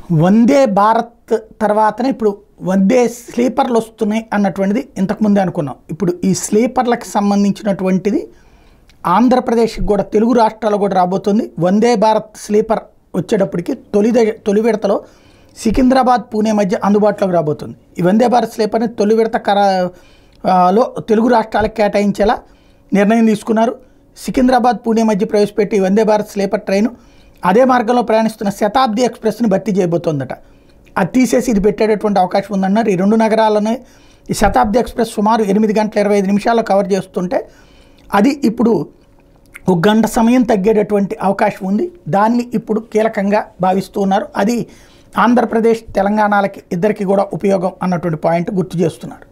వందే భారత్ తర్వాతనే ఇప్పుడు వందే స్లీపర్లు వస్తున్నాయి అన్నటువంటిది ఇంతకుముందే అనుకున్నాం ఇప్పుడు ఈ స్లీపర్లకు సంబంధించినటువంటిది ఆంధ్రప్రదేశ్కి కూడా తెలుగు రాష్ట్రాల్లో కూడా రాబోతుంది వందే భారత్ స్లీపర్ వచ్చేటప్పటికి తొలి దశ- తొలి విడతలో సికింద్రాబాద్ పూణే మధ్య అందుబాటులోకి రాబోతుంది ఈ వందే భారత్ స్లీపర్ని తొలి విడత కర ఆ, లో తెలుగు రాష్ట్రాలకు కేటాయించేలా నిర్ణయం తీసుకున్నారు సికింద్రాబాద్ పూణే మధ్య ప్రవేశపెట్టి ఈ వందే భారత్ స్లీపర్ ట్రైను అదే మార్గంలో ప్రయాణిస్తున్న శతాబ్ది ఎక్స్ప్రెస్ని భర్తీ చేయబోతోందట అది తీసేసి ఇది పెట్టేటటువంటి అవకాశం ఉందన్నారు ఈ రెండు నగరాలను ఈ శతాబ్ది ఎక్స్ప్రెస్ సుమారు ఎనిమిది గంటల ఇరవై ఐదు నిమిషాల్లో కవర్ చేస్తుంటే అది ఇప్పుడు ఒక గంట సమయం తగ్గేటటువంటి అవకాశం ఉంది దాన్ని ఇప్పుడు కీలకంగా భావిస్తూ ఉన్నారు అది ఆంధ్రప్రదేశ్ తెలంగాణలకి ఇద్దరికి కూడా ఉపయోగం అన్నటువంటి పాయింట్ గుర్తు చేస్తున్నారు